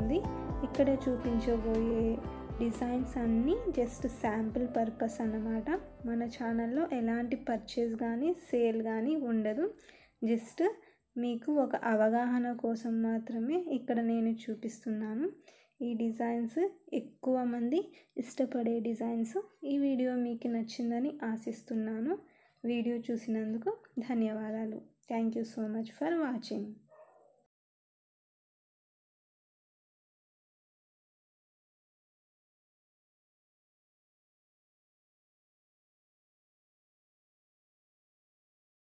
ఉంటుంది ఇక్కడ చూపించబోయే డిజైన్స్ అన్నీ జస్ట్ శాంపుల్ పర్పస్ అన్నమాట మన ఛానల్లో ఎలాంటి పర్చేస్ కానీ సేల్ కానీ ఉండదు జస్ట్ మీకు ఒక అవగాహన కోసం మాత్రమే ఇక్కడ నేను చూపిస్తున్నాను ఈ డిజైన్స్ ఎక్కువ మంది ఇష్టపడే డిజైన్స్ ఈ వీడియో మీకు నచ్చిందని ఆశిస్తున్నాను వీడియో చూసినందుకు ధన్యవాదాలు thank you so much for watching